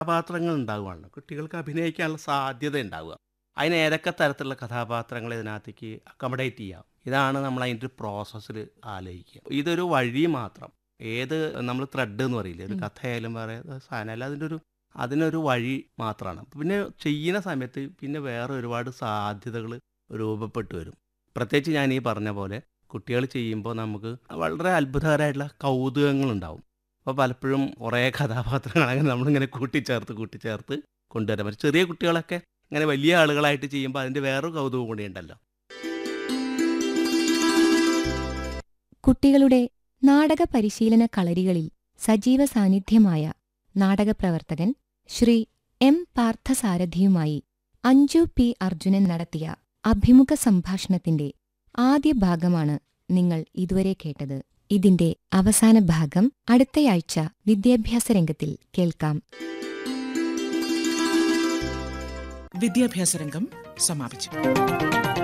കഥാപാത്രങ്ങൾ ഉണ്ടാവുകയാണ് കുട്ടികൾക്ക് അഭിനയിക്കാനുള്ള സാധ്യത ഉണ്ടാവുക അതിന് ഏതൊക്കെ തരത്തിലുള്ള കഥാപാത്രങ്ങൾ ഇതിനകത്തേക്ക് അക്കമഡേറ്റ് ചെയ്യാം ഇതാണ് നമ്മൾ അതിൻ്റെ ഒരു പ്രോസസ്സിൽ ആലോചിക്കുക ഇതൊരു വഴി മാത്രം ഏത് നമ്മൾ ത്രെഡ് എന്ന് പറയില്ലേ ഒരു ഉം. കഥയായാലും പറയുക സാധനമല്ല അതിൻ്റെ ഒരു അതിനൊരു വഴി മാത്രമാണ് പിന്നെ ചെയ്യുന്ന സമയത്ത് പിന്നെ വേറെ ഒരുപാട് സാധ്യതകൾ രൂപപ്പെട്ടു വരും പ്രത്യേകിച്ച് ഞാൻ ഈ പറഞ്ഞ പോലെ കുട്ടികൾ ചെയ്യുമ്പോൾ നമുക്ക് വളരെ അത്ഭുതകരമായിട്ടുള്ള കൗതുകങ്ങളുണ്ടാവും അപ്പോൾ പലപ്പോഴും കുറേ കഥാപാത്രങ്ങൾ അങ്ങനെ നമ്മളിങ്ങനെ കൂട്ടിച്ചേർത്ത് കൂട്ടിച്ചേർത്ത് കൊണ്ടുവരാൻ പറ്റും ചെറിയ കുട്ടികളൊക്കെ ഇങ്ങനെ വലിയ ആളുകളായിട്ട് ചെയ്യുമ്പോൾ അതിൻ്റെ വേറൊരു കൗതുകം കൂടി ഉണ്ടല്ലോ കുട്ടികളുടെ നാടക പരിശീലന കളരികളിൽ സജീവ സാന്നിധ്യമായ നാടകപ്രവർത്തകൻ ശ്രീ എം പാർത്ഥസാരഥിയുമായി അഞ്ജു പി അർജുനൻ നടത്തിയ അഭിമുഖ സംഭാഷണത്തിന്റെ ആദ്യ ഭാഗമാണ് നിങ്ങൾ ഇതുവരെ കേട്ടത് ഇതിന്റെ അവസാന ഭാഗം അടുത്തയാഴ്ച വിദ്യാഭ്യാസ രംഗത്തിൽ കേൾക്കാം വിദ്യാഭ്യാസ രംഗം സമാപിച്ചു